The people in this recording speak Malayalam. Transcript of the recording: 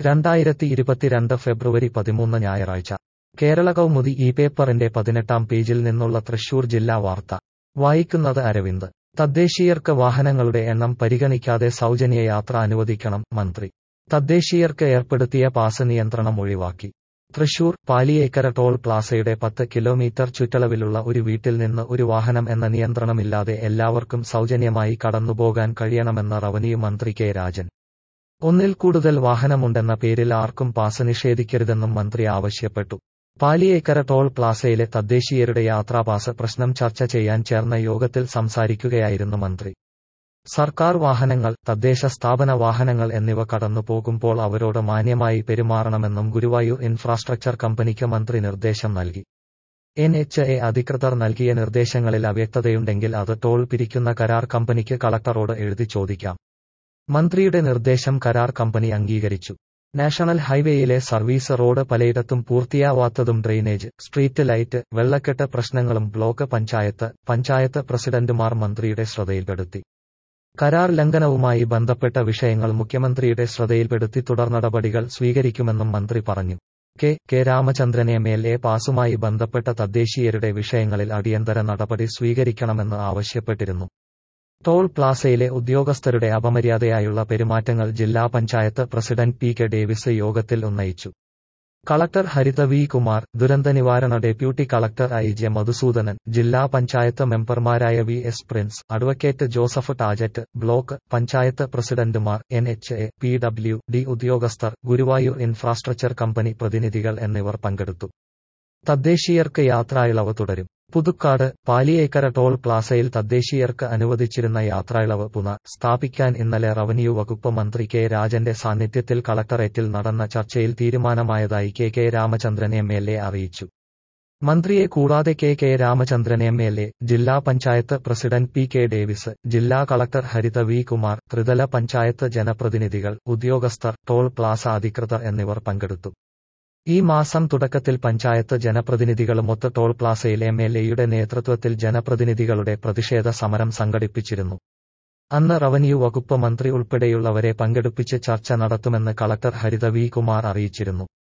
രണ്ടായിരത്തി ഇരുപത്തിരണ്ട് ഫെബ്രുവരി പതിമൂന്ന് ഞായറാഴ്ച കേരള കൗമുദി ഈ പേപ്പറിന്റെ പതിനെട്ടാം പേജിൽ നിന്നുള്ള തൃശൂർ ജില്ലാ വാർത്ത വായിക്കുന്നത് അരവിന്ദ് തദ്ദേശീയർക്ക് വാഹനങ്ങളുടെ എണ്ണം പരിഗണിക്കാതെ സൗജന്യ യാത്ര അനുവദിക്കണം മന്ത്രി തദ്ദേശീയർക്ക് ഏർപ്പെടുത്തിയ പാസ് നിയന്ത്രണം ഒഴിവാക്കി തൃശൂർ പാലിയേക്കര ടോൾ പ്ലാസയുടെ പത്ത് കിലോമീറ്റർ ചുറ്റളവിലുള്ള ഒരു വീട്ടിൽ നിന്ന് ഒരു വാഹനം എന്ന നിയന്ത്രണമില്ലാതെ എല്ലാവർക്കും സൗജന്യമായി കടന്നുപോകാൻ കഴിയണമെന്ന് റവന്യൂ മന്ത്രി കെ രാജൻ ഒന്നിൽ കൂടുതൽ വാഹനമുണ്ടെന്ന പേരിൽ ആർക്കും പാസ് നിഷേധിക്കരുതെന്നും മന്ത്രി ആവശ്യപ്പെട്ടു പാലിയേക്കര ടോൾ പ്ലാസയിലെ തദ്ദേശീയരുടെ യാത്രാപാസ് പ്രശ്നം ചർച്ച ചെയ്യാൻ ചേർന്ന യോഗത്തിൽ സംസാരിക്കുകയായിരുന്നു മന്ത്രി സർക്കാർ വാഹനങ്ങൾ തദ്ദേശ സ്ഥാപന വാഹനങ്ങൾ എന്നിവ കടന്നു പോകുമ്പോൾ അവരോട് മാന്യമായി പെരുമാറണമെന്നും ഗുരുവായൂർ ഇൻഫ്രാസ്ട്രക്ചർ കമ്പനിക്ക് മന്ത്രി നിർദ്ദേശം നൽകി എൻ എച്ച് എ അധികൃതർ നൽകിയ നിർദ്ദേശങ്ങളിൽ അവ്യക്തതയുണ്ടെങ്കിൽ അത് ടോൾ പിരിക്കുന്ന കരാർ കമ്പനിക്ക് കളക്ടറോട് എഴുതി ചോദിക്കാം മന്ത്രിയുടെ നിർദ്ദേശം കരാർ കമ്പനി അംഗീകരിച്ചു നാഷണൽ ഹൈവേയിലെ സർവീസ് റോഡ് പലയിടത്തും പൂർത്തിയാവാത്തതും ഡ്രെയിനേജ് സ്ട്രീറ്റ് ലൈറ്റ് വെള്ളക്കെട്ട് പ്രശ്നങ്ങളും ബ്ലോക്ക് പഞ്ചായത്ത് പഞ്ചായത്ത് പ്രസിഡന്റുമാർ മന്ത്രിയുടെ ശ്രദ്ധയിൽപ്പെടുത്തി കരാർ ലംഘനവുമായി ബന്ധപ്പെട്ട വിഷയങ്ങൾ മുഖ്യമന്ത്രിയുടെ ശ്രദ്ധയിൽപ്പെടുത്തി തുടർ നടപടികൾ സ്വീകരിക്കുമെന്നും മന്ത്രി പറഞ്ഞു K K Ramachandran M L A പാസുമായി ബന്ധപ്പെട്ട തദ്ദേശീയരുടെ വിഷയങ്ങളിൽ അടിയന്തര നടപടി സ്വീകരിക്കണമെന്ന് ആവശ്യപ്പെട്ടിരുന്നു ടോൾ പ്ലാസയിലെ ഉദ്യോഗസ്ഥരുടെ അപമര്യാദയായുള്ള പെരുമാറ്റങ്ങൾ ജില്ലാ panchayat president P K Davis യോഗത്തിൽ ഉന്നയിച്ചു കളക്ടർ ഹരിത വി കുമാർ ദുരന്ത നിവാരണ deputy collector I J Madhusoodanan ജില്ലാ പഞ്ചായത്ത് മെമ്പർമാരായ V S Prince advocate Joseph Tajet block panchayat പ്രസിഡന്റുമാർ N H A P W D ഉദ്യോഗസ്ഥർ ഗുരുവായൂർ ഇൻഫ്രാസ്ട്രക്ചർ കമ്പനി പ്രതിനിധികൾ എന്നിവർ പങ്കെടുത്തു തദ്ദേശീയർക്ക് യാത്രായിളവ് തുടരും പുതുക്കാട് പാലിയേക്കര ടോൾ പ്ലാസയിൽ തദ്ദേശീയർക്ക് അനുവദിച്ചിരുന്ന യാത്രായിളവ് പുനഃ സ്ഥാപിക്കാൻ ഇന്നലെ റവന്യൂ വകുപ്പ് മന്ത്രി കെ രാജന്റെ സാന്നിധ്യത്തിൽ കളക്ടറേറ്റിൽ നടന്ന ചർച്ചയിൽ തീരുമാനമായതായി K K Ramachandran M L A അറിയിച്ചു മന്ത്രിയെ കൂടാതെ K K Ramachandran M L A ജില്ലാ panchayat president P K Davis ജില്ലാ കളക്ടർ ഹരിത വി കുമാർ ത്രിതല പഞ്ചായത്ത് ജനപ്രതിനിധികൾ ഉദ്യോഗസ്ഥർ ടോൾ പ്ലാസ അധികൃതർ എന്നിവർ പങ്കെടുത്തു ഈ മാസം തുടക്കത്തിൽ പഞ്ചായത്ത് ജനപ്രതിനിധികളുമൊത്ത് ടോൾ പ്ലാസയിൽ എം എൽ എയുടെ നേതൃത്വത്തിൽ ജനപ്രതിനിധികളുടെ പ്രതിഷേധ സമരം സംഘടിപ്പിച്ചിരുന്നു അന്ന് റവന്യൂ വകുപ്പ് മന്ത്രി ഉൾപ്പെടെയുള്ളവരെ പങ്കെടുപ്പിച്ച് ചർച്ച നടത്തുമെന്ന് കളക്ടർ ഹരിത വി കുമാർ അറിയിച്ചിരുന്നു